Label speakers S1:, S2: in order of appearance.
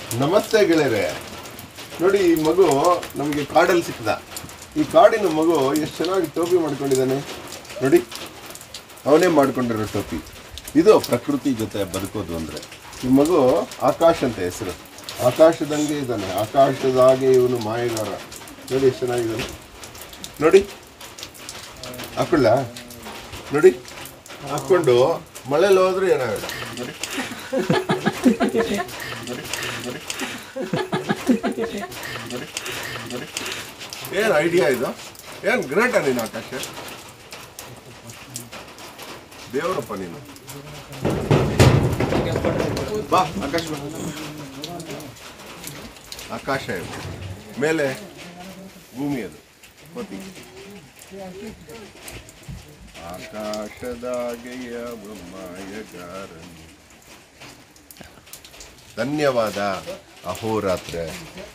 S1: ನಮಸ್ತೆ ಗೆಳೆಯರೆ ನೋಡಿ ಈ ಮಗು ನಮಗೆ ಕಾಡಲ್ಲಿ ಸಿಕ್ಕದ ಈ ಕಾಡಿನ ಮಗು ಎಷ್ಟು ಚೆನ್ನಾಗಿ ಟೋಪಿ ಮಾಡ್ಕೊಂಡಿದ್ದಾನೆ ನೋಡಿ ಅವನೇ ಮಾಡ್ಕೊಂಡಿರೋ ಟೋಪಿ ಇದು ಪ್ರಕೃತಿ ಜೊತೆ ಬದುಕೋದು ಅಂದರೆ ಈ ಮಗು ಆಕಾಶ್ ಅಂತ ಹೆಸರು ಆಕಾಶದಂಗೆ ಇದ್ದಾನೆ ಆಕಾಶದಾಗೆ ಇವನು ಮಾಯಗಾರ ನೋಡಿ ಎಷ್ಟು ಚೆನ್ನಾಗಿದ್ದಾನೆ ನೋಡಿ ಹಾಕೊಳ್ಳ ನೋಡಿ ಹಾಕ್ಕೊಂಡು ಮಳೆಲಿ ಹೋದ್ರೆ ಏನಾಗಲ್ಲ ನೋಡಿ ನೋಡಿ ನೋಡಿ ನೋಡಿ ನೋಡಿ ಏನು ಐಡಿಯಾ ಇದು ಏನು ಗ್ರೇಟ ನೀನು ಆಕಾಶ ದೇವರಪ್ಪ ನೀನು ಬಾ ಆಕಾಶ ಬಾ ಆಕಾಶ ಇದು ಮೇಲೆ ಭೂಮಿ ಅದು ಗೊತ್ತಿ ಆಕಾಶದಾಗೆಯ ಬ್ರಹ್ಮಾಯಗಾರನು ಧನ್ಯವಾದ ಅಹೋರಾತ್ರ